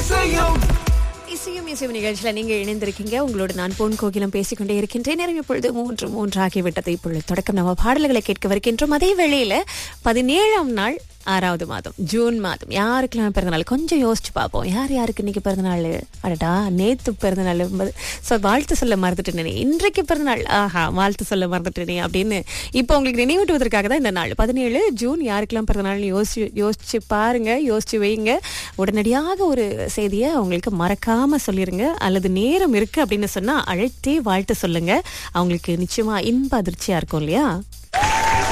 இசையும் இசையும் இசையும் நிகழ்ச்சியில் நீங்கள் இணைந்திருக்கீங்க உங்களோட நான் பொன் கோகிலம் பேசிக்கொண்டே இருக்கின்றேன் நேரம் இப்பொழுது மூன்று மூன்று ஆகிவிட்டது இப்பொழுது தொடக்கம் நம்ம பாடல்களை கேட்க வருகின்றோம் அதே வேளையில பதினேழாம் நாள் ஆறாவது மாதம் ஜூன் மாதம் யாருக்கெல்லாம் பிறந்தநாள் கொஞ்சம் யோசிச்சு பார்ப்போம் யார் யாருக்கு இன்னைக்கு பிறந்தநாள் அடடா நேத்து பிறந்தநாள் ஸோ வாழ்த்து சொல்ல மறந்துட்டேனே இன்றைக்கு பிறந்தநாள் ஆஹா வாழ்த்து சொல்ல மறந்துட்டேனே அப்படின்னு இப்போ உங்களுக்கு நினைவூட்டுவதற்காக தான் இந்த நாள் பதினேழு ஜூன் யாருக்கெல்லாம் பிறந்தநாள் யோசிச்சு யோசிச்சு பாருங்க யோசிச்சு வைங்க உடனடியாக ஒரு செய்தியை அவங்களுக்கு மறக்காம சொல்லிருங்க அல்லது நேரம் இருக்கு அப்படின்னு சொன்னா அழைத்தே வாழ்த்து சொல்லுங்க அவங்களுக்கு நிச்சயமா இன்ப அதிர்ச்சியா இருக்கும் இல்லையா